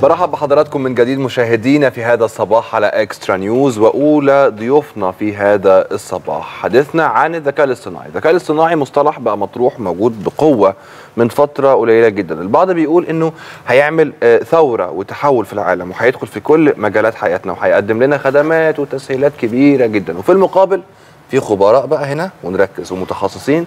برحب بحضراتكم من جديد مشاهدينا في هذا الصباح على اكسترا نيوز واولى ضيوفنا في هذا الصباح حديثنا عن الذكاء الاصطناعي، الذكاء الاصطناعي مصطلح بقى مطروح موجود بقوه من فتره قليله جدا، البعض بيقول انه هيعمل آه، ثوره وتحول في العالم وهيدخل في كل مجالات حياتنا وهيقدم لنا خدمات وتسهيلات كبيره جدا، وفي المقابل في خبراء بقى هنا ونركز ومتخصصين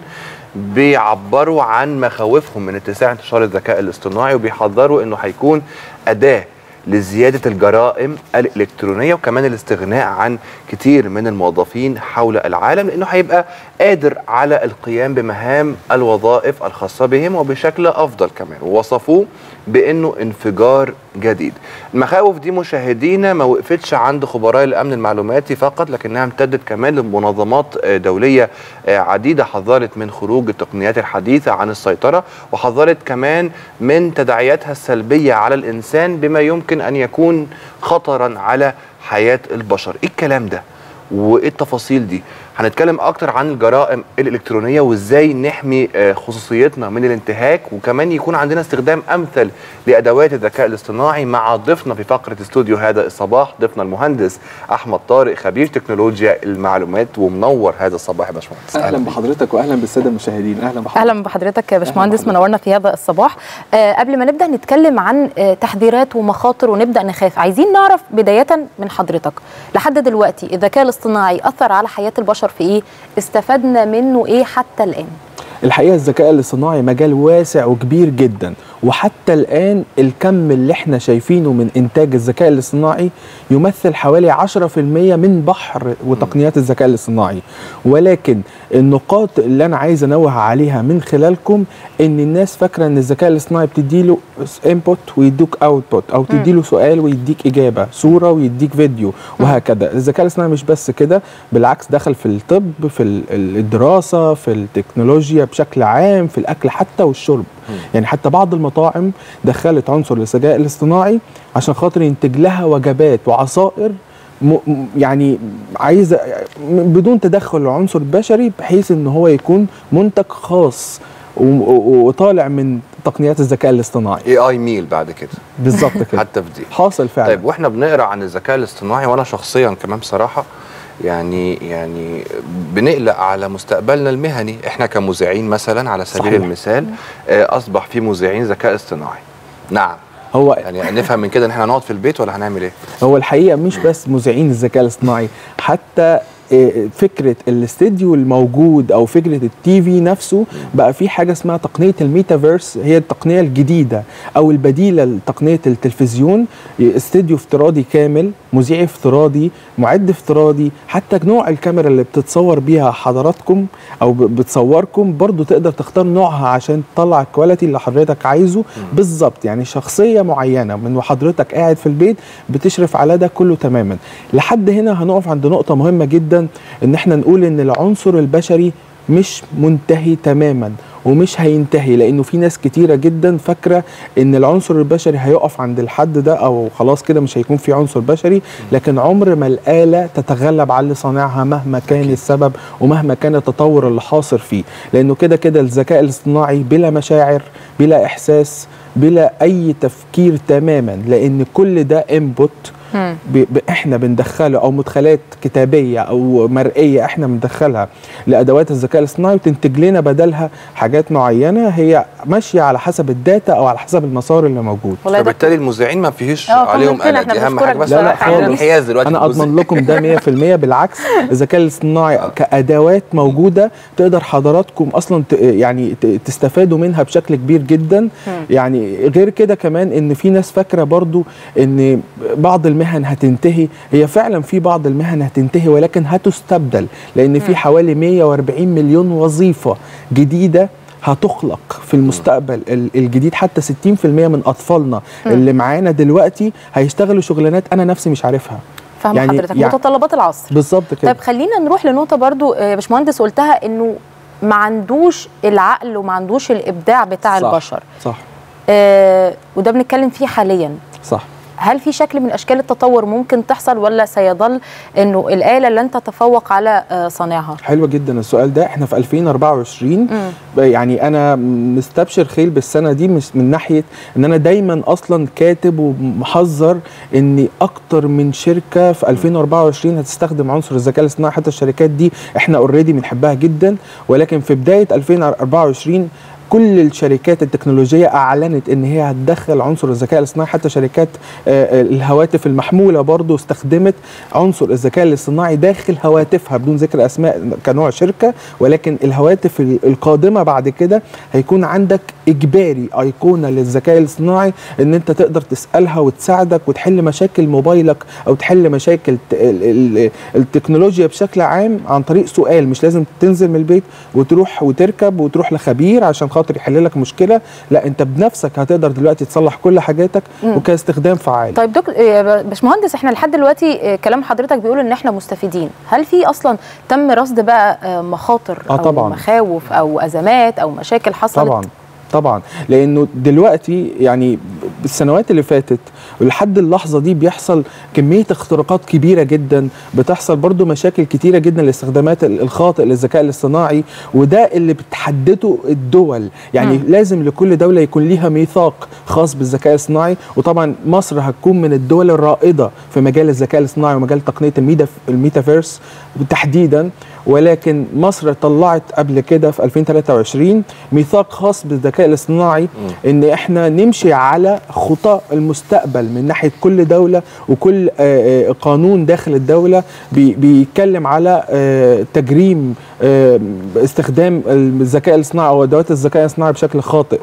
بيعبروا عن مخاوفهم من اتساع انتشار الذكاء الاصطناعي وبيحذروا انه هيكون اداه لزياده الجرائم الالكترونيه وكمان الاستغناء عن كتير من الموظفين حول العالم لانه هيبقى قادر على القيام بمهام الوظائف الخاصه بهم وبشكل افضل كمان ووصفوه بانه انفجار جديد. المخاوف دي مشاهدينا ما وقفتش عند خبراء الامن المعلوماتي فقط لكنها امتدت كمان لمنظمات آه، دوليه آه، عديده حذرت من خروج التقنيات الحديثه عن السيطره وحذرت كمان من تداعياتها السلبيه على الانسان بما يمكن ان يكون خطرا على حياه البشر. ايه الكلام ده؟ وايه التفاصيل دي؟ هنتكلم اكتر عن الجرائم الالكترونيه وازاي نحمي آه، خصوصيتنا من الانتهاك وكمان يكون عندنا استخدام امثل لادوات الذكاء الاصطناعي مع ضيفنا في فقره استوديو هذا الصباح ضيفنا المهندس احمد طارق خبير تكنولوجيا المعلومات ومنور هذا الصباح يا باشمهندس اهلا بحضرتك واهلا بالساده المشاهدين اهلا بحضرتك اهلا بحضرتك يا باشمهندس بحضرتك. منورنا في هذا الصباح آه قبل ما نبدا نتكلم عن آه تحذيرات ومخاطر ونبدا نخاف عايزين نعرف بدايه من حضرتك لحد دلوقتي الذكاء الاصطناعي اثر على حياه البشر في ايه استفدنا منه ايه حتى الان الحقيقه الذكاء الاصطناعي مجال واسع وكبير جدا وحتى الان الكم اللي احنا شايفينه من انتاج الذكاء الاصطناعي يمثل حوالي 10% من بحر وتقنيات الذكاء الاصطناعي ولكن النقاط اللي انا عايز انوه عليها من خلالكم ان الناس فاكره ان الذكاء الاصطناعي بتديله انبوت ويدوك اوتبوت او تديله سؤال ويديك اجابه صوره ويديك فيديو وهكذا الذكاء الاصطناعي مش بس كده بالعكس دخل في الطب في ال- ال- الدراسه في التكنولوجيا بشكل عام في الاكل حتى والشرب يعني حتى بعض المطاعم دخلت عنصر الذكاء الاصطناعي عشان خاطر ينتج لها وجبات وعصائر م م- يعني عايزه م- بدون تدخل العنصر البشري بحيث ان هو يكون منتج خاص و- و- وطالع من تقنيات الذكاء الاصطناعي اي اي ميل بعد كده بالظبط كده حتى في دي حاصل فعلا طيب واحنا بنقرا عن الذكاء الاصطناعي وانا شخصيا كمان بصراحه يعني يعني بنقلق على مستقبلنا المهني احنا كمذيعين مثلا على سبيل صحيح. المثال آه، اصبح في مذيعين ذكاء اصطناعي نعم هو يعني نفهم من كده ان احنا هنقعد في البيت ولا هنعمل ايه هو الحقيقه مش بس مذيعين الذكاء الاصطناعي حتى إيه، فكره الاستديو الموجود او فكره التي في نفسه بقى في حاجه اسمها تقنيه الميتافيرس هي التقنيه الجديده او البديله لتقنيه التلفزيون استديو افتراضي كامل مذيع افتراضي معد افتراضي حتى نوع الكاميرا اللي بتتصور بيها حضراتكم او ب- بتصوركم برضو تقدر تختار نوعها عشان تطلع الكواليتي اللي حضرتك عايزه بالظبط يعني شخصيه معينه من وحضرتك قاعد في البيت بتشرف على ده كله تماما لحد هنا هنقف عند نقطه مهمه جدا ان احنا نقول ان العنصر البشري مش منتهي تماما ومش هينتهي لانه في ناس كتيره جدا فاكره ان العنصر البشري هيقف عند الحد ده او خلاص كده مش هيكون في عنصر بشري لكن عمر ما الاله تتغلب على اللي صانعها مهما كان السبب ومهما كان التطور اللي حاصل فيه لانه كده كده الذكاء الاصطناعي بلا مشاعر بلا احساس بلا اي تفكير تماما لان كل ده انبوت مم. ب... ب... احنا بندخله او مدخلات كتابيه او مرئيه احنا بندخلها لادوات الذكاء الاصطناعي وتنتج لنا بدلها حاجات معينه هي ماشيه على حسب الداتا او على حسب المسار اللي موجود والله ده فبالتالي المذيعين ما فيهوش اه، عليهم طمنتنا، قلق احنا دي اهم حاجه بنشكرك بس لا، لا، احنا خالص. الانحياز دلوقتي انا في الجزء. اضمن لكم ده 100% بالعكس الذكاء الاصطناعي كادوات موجوده تقدر حضراتكم اصلا ت- يعني ت- تستفادوا منها بشكل كبير جدا يعني غير كده كمان ان في ناس فاكره برضو ان بعض المهن هتنتهي هي فعلا في بعض المهن هتنتهي ولكن هتستبدل لان في حوالي 140 مليون وظيفه جديده هتخلق في المستقبل ال- الجديد حتى 60% من اطفالنا اللي معانا دلوقتي هيشتغلوا شغلانات انا نفسي مش عارفها فاهم يعني- حضرتك يعني- متطلبات العصر بالظبط كده طيب خلينا نروح لنقطه برضو آه، يا باشمهندس قلتها انه ما عندوش العقل وما عندوش الابداع بتاع صح. البشر صح آه وده بنتكلم فيه حاليا صح هل في شكل من اشكال التطور ممكن تحصل ولا سيظل انه الاله لن تتفوق على آه، صانعها حلوة جدا السؤال ده احنا في 2024 يعني انا مستبشر خير بالسنه دي مش من ناحيه ان انا دايما اصلا كاتب ومحذر ان اكتر من شركه في 2024 هتستخدم عنصر الذكاء الاصطناعي حتى الشركات دي احنا اوريدي بنحبها جدا ولكن في بدايه 2024 كل الشركات التكنولوجية أعلنت إن هي هتدخل عنصر الذكاء الاصطناعي حتى شركات آه، آه، الهواتف المحمولة برضو استخدمت عنصر الذكاء الاصطناعي داخل هواتفها بدون ذكر أسماء كنوع شركة ولكن الهواتف ال- القادمة بعد كده هيكون عندك إجباري أيقونة للذكاء الاصطناعي إن أنت تقدر تسألها وتساعدك وتحل مشاكل موبايلك أو تحل مشاكل ت- ال- ال- التكنولوجيا بشكل عام عن طريق سؤال مش لازم تنزل من البيت وتروح وتركب وتروح لخبير عشان خاطر يحل لك مشكله لا انت بنفسك هتقدر دلوقتي تصلح كل حاجاتك وكاستخدام فعال طيب دكتور يا باشمهندس احنا لحد دلوقتي آه، كلام حضرتك بيقول ان احنا مستفيدين هل في اصلا تم رصد بقى آه، مخاطر آه او طبعاً. مخاوف او ازمات او مشاكل حصلت طبعا طبعا لانه دلوقتي يعني بالسنوات اللي فاتت ولحد اللحظه دي بيحصل كميه اختراقات كبيره جدا بتحصل برضو مشاكل كتيره جدا لاستخدامات ال- الخاطئ للذكاء الاصطناعي وده اللي بتحدده الدول يعني مم. لازم لكل دوله يكون ليها ميثاق خاص بالذكاء الاصطناعي وطبعا مصر هتكون من الدول الرائده في مجال الذكاء الاصطناعي ومجال تقنيه الميتا الميتافيرس تحديدا ولكن مصر طلعت قبل كده في 2023 ميثاق خاص بالذكاء الاصطناعي ان احنا نمشي على خطى المستقبل من ناحيه كل دوله وكل آه، آه، قانون داخل الدوله بي- بيتكلم على آه، تجريم آه، استخدام الذكاء الاصطناعي او ادوات الذكاء الاصطناعي بشكل خاطئ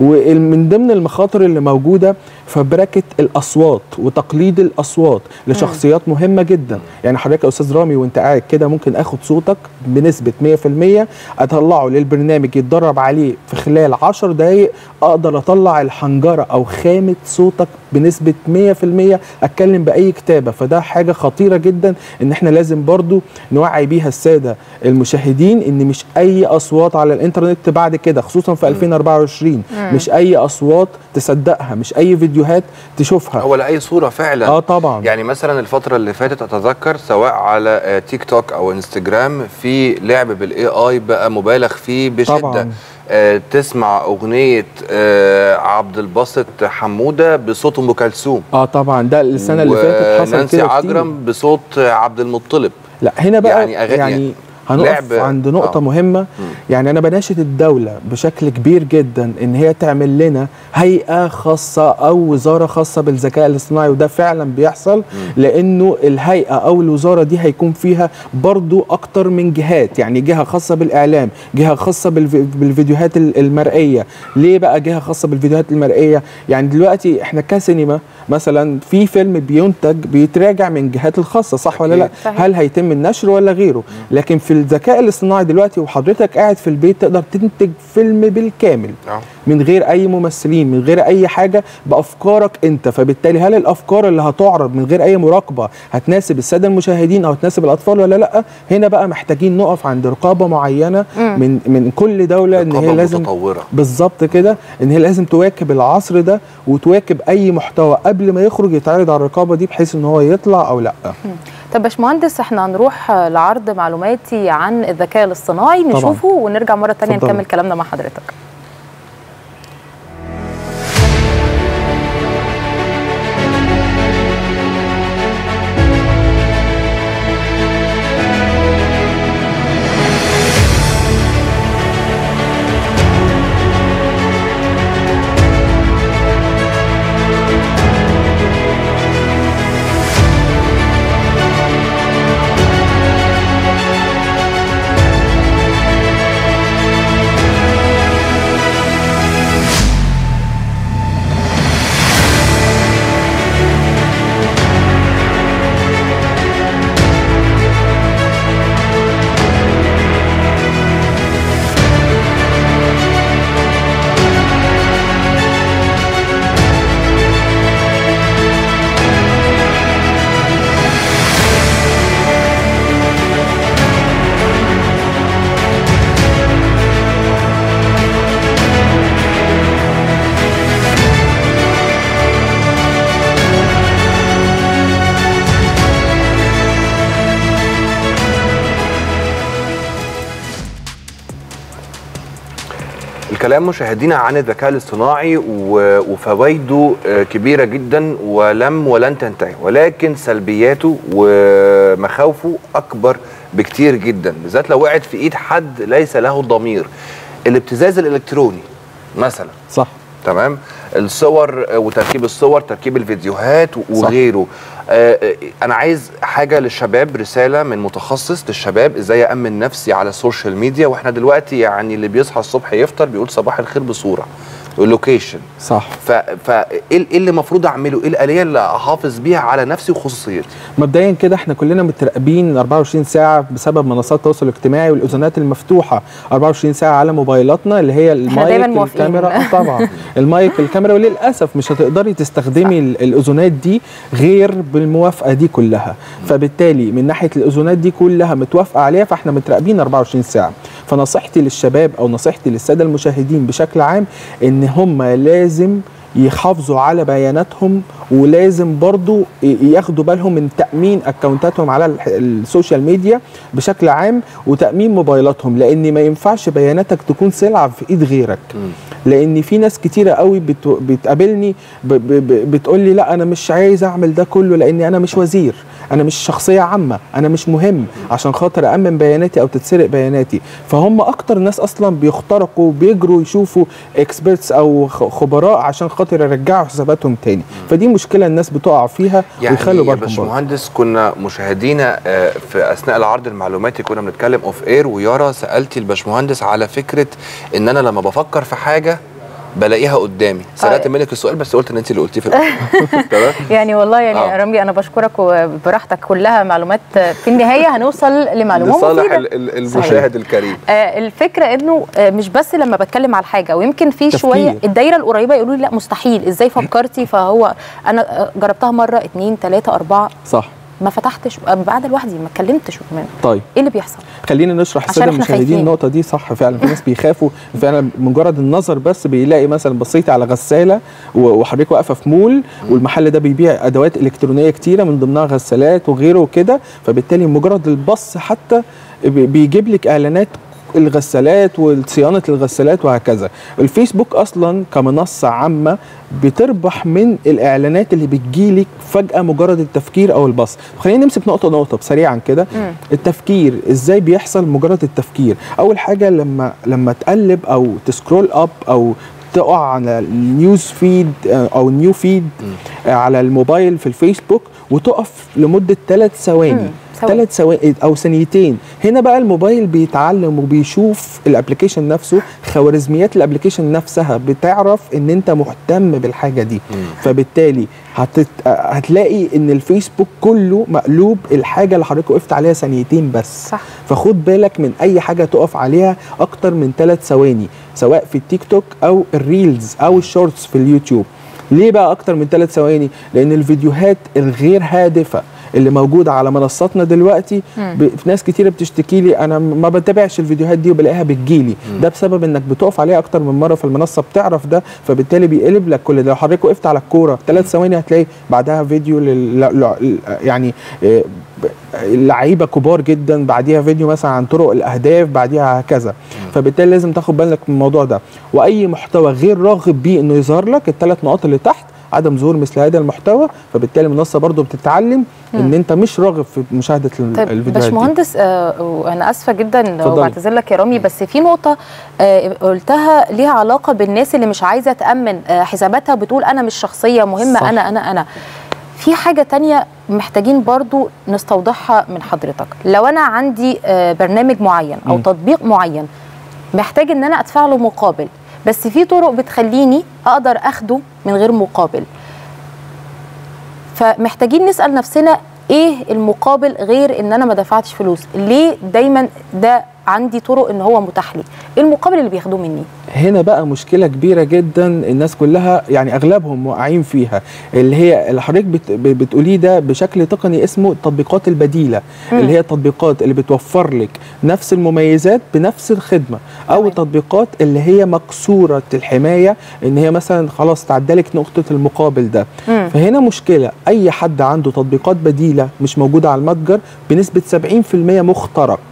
ومن ضمن المخاطر اللي موجوده فبركه الاصوات وتقليد الاصوات لشخصيات مهمه جدا يعني حضرتك يا استاذ رامي وانت قاعد كده ممكن اخد صوتك بنسبه 100% اطلعه للبرنامج يتدرب عليه في خلال 10 دقائق اقدر اطلع الحنجره او خامه صوتك بنسبه 100% اتكلم باي كتابه فده حاجه خطيره جدا ان احنا لازم برضو نوعي بيها الساده المشاهدين ان مش اي اصوات على الانترنت بعد كده خصوصا في 2024 مش اي اصوات تصدقها مش اي فيديوهات تشوفها ولا اي صوره فعلا اه طبعا يعني مثلا الفترة اللي فاتت اتذكر سواء على آه، تيك توك او انستجرام في لعب بالاي اي بقى مبالغ فيه بشدة طبعاً. آه تسمع اغنية آه عبد الباسط حمودة بصوت ام كلثوم اه طبعا ده السنه اللي فاتت حصل ونانسي كده كتير. عجرم بصوت آه، عبد المطلب لا هنا بقى يعني يعني, أغاني- يعني يعني هنقف لعب- عند نقطة آه. مهمة يعني أنا بناشد الدولة بشكل كبير جدا إن هي تعمل لنا هيئة خاصة أو وزارة خاصة بالذكاء الاصطناعي وده فعلا بيحصل لأنه الهيئة أو الوزارة دي هيكون فيها برضو أكتر من جهات يعني جهة خاصة بالإعلام جهة خاصة بالفي- بالفيديوهات ال- المرئية ليه بقى جهة خاصة بالفيديوهات المرئية يعني دلوقتي إحنا كسينما مثلا في فيلم بينتج بيتراجع من جهات الخاصة صح ولا لا أكيد. صحيح. هل هيتم النشر ولا غيره لكن في الذكاء الاصطناعي دلوقتي وحضرتك قاعد في البيت تقدر تنتج فيلم بالكامل آه. من غير اي ممثلين من غير اي حاجه بافكارك انت فبالتالي هل الافكار اللي هتعرض من غير اي مراقبه هتناسب الساده المشاهدين او هتناسب الاطفال ولا لا هنا بقى محتاجين نقف عند رقابه معينه من من كل دوله ان هي رقابة لازم متطورة. بالظبط كده ان هي لازم تواكب العصر ده وتواكب اي محتوى قبل ما يخرج يتعرض على الرقابه دي بحيث ان هو يطلع او لا طب باشمهندس احنا هنروح آه، لعرض معلوماتي عن الذكاء الاصطناعي طبعاً. نشوفه ونرجع مرة تانية اتفضلي. نكمل كلامنا مع حضرتك الكلام مشاهدينا عن الذكاء الاصطناعي و- وفوائده آه، كبيره جدا ولم ولن تنتهي ولكن سلبياته ومخاوفه اكبر بكتير جدا بالذات لو وقعت في ايد حد ليس له ضمير الابتزاز الالكتروني مثلا صح تمام الصور آه، وتركيب الصور تركيب الفيديوهات وغيره آه، آه، انا عايز حاجه للشباب رساله من متخصص للشباب ازاي امن نفسي على السوشيال ميديا واحنا دلوقتي يعني اللي بيصحى الصبح يفطر بيقول صباح الخير بصوره اللوكيشن صح ف فا ايه إيه اللي المفروض اعمله ايه الاليه اللي احافظ بيها على نفسي وخصوصيتي مبدئيا كده احنا كلنا متراقبين 24 ساعه بسبب منصات التواصل الاجتماعي والاذونات المفتوحه 24 ساعه على موبايلاتنا اللي هي دايماً المايك موافقين. الكاميرا آه طبعا المايك الكاميرا وللاسف مش هتقدري تستخدمي ال- الاذونات دي غير بالموافقه دي كلها فبالتالي من ناحيه الاذونات دي كلها متوافقه عليها فاحنا متراقبين 24 ساعه فنصيحتي للشباب او نصيحتي للساده المشاهدين بشكل عام ان هم لازم يحافظوا على بياناتهم ولازم برضو ي- ياخدوا بالهم من تأمين أكونتاتهم على الح- السوشيال ميديا بشكل عام وتأمين موبايلاتهم لأن ما ينفعش بياناتك تكون سلعة في إيد غيرك لأن في ناس كتيرة قوي بت- بتقابلني ب- ب- ب- بتقول لي لا أنا مش عايز أعمل ده كله لأني أنا مش وزير أنا مش شخصية عامة أنا مش مهم عشان خاطر أمن بياناتي أو تتسرق بياناتي فهم أكتر ناس أصلا بيخترقوا بيجروا يشوفوا اكسبرتس أو خ- خبراء عشان خاطر يرجعوا حساباتهم تاني فدي مشكلة الناس بتقع فيها يعني ويخلوا يا بالهم برضه. باشمهندس كنا مشاهدينا آه، في اثناء العرض المعلوماتي كنا بنتكلم اوف اير ويارا سالتي الباشمهندس على فكره ان انا لما بفكر في حاجه بلاقيها قدامي سرقت آه. منك السؤال بس قلت ان انت اللي قلتيه في الاول تمام يعني والله يعني آه. يا رامي انا بشكرك وبراحتك كلها معلومات في النهايه هنوصل لمعلومه لصالح مفيده ال- ال- المشاهد الكريم آه، الفكره انه آه، مش بس لما بتكلم على الحاجه ويمكن في تفكير. شويه الدايره القريبه يقولوا لي لا مستحيل ازاي فكرتي فهو انا آه، جربتها مره اتنين تلاته اربعه صح ما فتحتش آه، بعد لوحدي ما اتكلمتش كمان طيب ايه اللي بيحصل خلينا نشرح عشان الساده إحنا المشاهدين خايفين. النقطه دي صح فعلا في ناس بيخافوا فعلا مجرد النظر بس بيلاقي مثلا بصيتي على غساله و- وحضرتك واقفه في مول والمحل ده بيبيع ادوات الكترونيه كتيره من ضمنها غسالات وغيره وكده فبالتالي مجرد البص حتى بي- بيجيب لك اعلانات الغسالات وصيانه الغسالات وهكذا الفيسبوك اصلا كمنصه عامه بتربح من الاعلانات اللي بتجيلك فجاه مجرد التفكير او البص خلينا نمسك نقطه نقطه سريعا كده مم. التفكير ازاي بيحصل مجرد التفكير اول حاجه لما لما تقلب او تسكرول اب او تقع على النيوز فيد آه، او النيو فيد آه، على الموبايل في الفيسبوك وتقف لمده ثلاث ثواني مم، ثواني. ثلاث ثواني او ثانيتين هنا بقى الموبايل بيتعلم وبيشوف الابلكيشن نفسه خوارزميات الابلكيشن نفسها بتعرف ان انت مهتم بالحاجه دي فبالتالي هتت... هتلاقي ان الفيسبوك كله مقلوب الحاجه اللي حضرتك وقفت عليها ثانيتين بس صح فخد بالك من اي حاجه تقف عليها اكتر من ثلاث ثواني سواء في التيك توك او الريلز او الشورتس في اليوتيوب ليه بقى اكتر من ثلاث ثواني لان الفيديوهات الغير هادفه اللي موجوده على منصاتنا دلوقتي مم. ب... في ناس كتيره بتشتكي لي انا ما بتابعش الفيديوهات دي وبلاقيها بتجيلي ده بسبب انك بتقف عليها اكتر من مره في المنصه بتعرف ده فبالتالي بيقلب لك كل ده لو حضرتك وقفت على الكوره ثلاث ثواني هتلاقي بعدها فيديو لل... ل- ل- يعني آه، ب- لعيبه كبار جدا بعديها فيديو مثلا عن طرق الاهداف بعديها هكذا فبالتالي لازم تاخد بالك من الموضوع ده واي محتوى غير راغب بيه انه يظهر لك الثلاث نقاط اللي تحت عدم ظهور مثل هذا المحتوى فبالتالي المنصه برضو بتتعلم ان انت مش راغب في مشاهده ال- طيب الفيديوهات دي باشمهندس آه وانا اسفه جدا اتفضلي. وبعتذر لك يا رامي بس في نقطه آه قلتها ليها علاقه بالناس اللي مش عايزه تامن آه حساباتها بتقول انا مش شخصيه مهمه صح. انا انا انا في حاجه تانية محتاجين برضو نستوضحها من حضرتك لو انا عندي آه برنامج معين او م. تطبيق معين محتاج ان انا ادفع له مقابل بس في طرق بتخليني اقدر اخده من غير مقابل فمحتاجين نسال نفسنا ايه المقابل غير ان انا ما دفعتش فلوس ليه دايما ده عندي طرق ان هو متاح لي ايه المقابل اللي بياخدوه مني هنا بقى مشكله كبيره جدا الناس كلها يعني اغلبهم واقعين فيها اللي هي اللي حضرتك بت بتقوليه ده بشكل تقني اسمه التطبيقات البديله مم. اللي هي التطبيقات اللي بتوفر لك نفس المميزات بنفس الخدمه او تمام. التطبيقات اللي هي مكسوره الحمايه ان هي مثلا خلاص تعدلك نقطه المقابل ده مم. فهنا مشكله اي حد عنده تطبيقات بديله مش موجوده على المتجر بنسبه 70% مخترق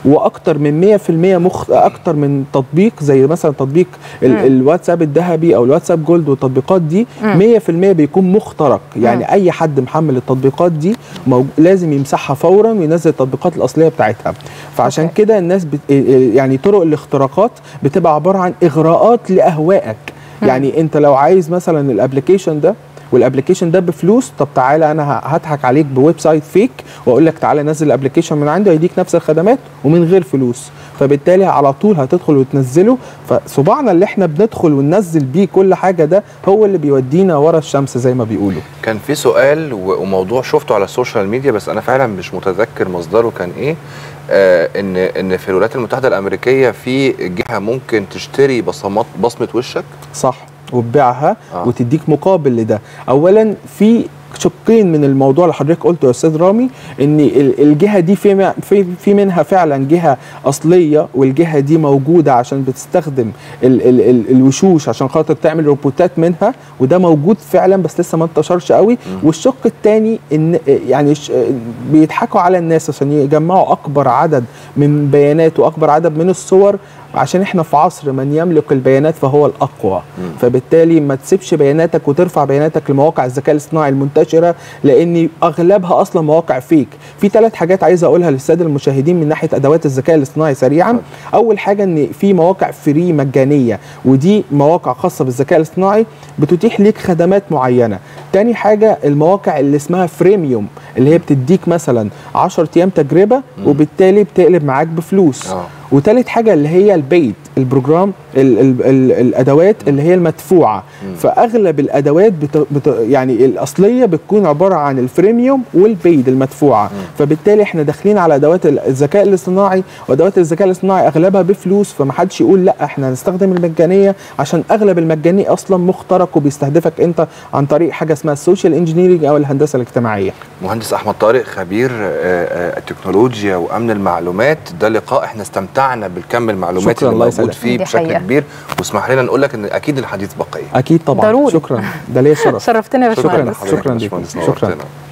واكتر من 100% مخ اكتر من تطبيق زي مثلا تطبيق ال... مم. الواتساب الذهبي او الواتساب جولد والتطبيقات دي 100% بيكون مخترق يعني اي حد محمل التطبيقات دي موج... لازم يمسحها فورا وينزل التطبيقات الاصليه بتاعتها فعشان أوكي. كده الناس بت... يعني طرق الاختراقات بتبقى عباره عن اغراءات لاهوائك يعني انت لو عايز مثلا الابلكيشن ده والابلكيشن ده بفلوس طب تعالى انا ه- هضحك عليك بويب سايت فيك واقول لك تعالى نزل الابلكيشن من عندي ويديك نفس الخدمات ومن غير فلوس فبالتالي على طول هتدخل وتنزله فصباعنا اللي احنا بندخل وننزل بيه كل حاجه ده هو اللي بيودينا ورا الشمس زي ما بيقولوا كان في سؤال و- وموضوع شفته على السوشيال ميديا بس انا فعلا مش متذكر مصدره كان ايه آه ان ان في الولايات المتحده الامريكيه في جهه ممكن تشتري بصمات بصمه وشك صح وتبيعها آه. آه. وتديك مقابل لده اولا في شقين من الموضوع اللي حضرتك قلته يا استاذ رامي ان ال- الجهه دي في م- في في منها فعلا جهه اصليه والجهه دي موجوده عشان بتستخدم ال ال ال الوشوش عشان خاطر تعمل روبوتات منها وده موجود فعلا بس لسه ما انتشرش قوي والشق الثاني ان يعني ش- بيضحكوا على الناس عشان يجمعوا اكبر عدد من بيانات واكبر عدد من الصور عشان احنا في عصر من يملك البيانات فهو الاقوى فبالتالي ما تسيبش بياناتك وترفع بياناتك لمواقع الذكاء الاصطناعي المنتشره لان اغلبها اصلا مواقع فيك في ثلاث حاجات عايز اقولها للساده المشاهدين من ناحيه ادوات الذكاء الاصطناعي سريعا اول حاجه ان في مواقع فري مجانيه ودي مواقع خاصه بالذكاء الاصطناعي بتتيح ليك خدمات معينه تاني حاجه المواقع اللي اسمها فريميوم اللي هي بتديك مثلا 10 ايام تجربه وبالتالي بتقلب معاك بفلوس آه. وتالت حاجه اللي هي البيت البروجرام ال ال ال الادوات اللي هي المدفوعه فاغلب الادوات بت بت يعني الاصليه بتكون عباره عن الفريميوم والبيد المدفوعه فبالتالي احنا داخلين على ادوات ال- الذكاء الاصطناعي وادوات الذكاء الاصطناعي اغلبها بفلوس فمحدش يقول لا احنا هنستخدم المجانيه عشان اغلب المجاني اصلا مخترق وبيستهدفك انت عن طريق حاجه اسمها السوشيال انجينيرنج او الهندسه الاجتماعيه مهندس احمد طارق خبير آه، آه، التكنولوجيا وامن المعلومات ده لقاء احنا استمتعنا بالكم المعلومات شكراً، اللي الله موجود يسعدك. فيه دي بشكل حقيقة. كبير واسمح لنا نقول لك ان اكيد الحديث بقيه اكيد طبعا ضروري. شكرا ده ليا شرف شرفتنا يا شكراً. باشمهندس شكراً ليك. باشمهندس، شكراً. نورتنا.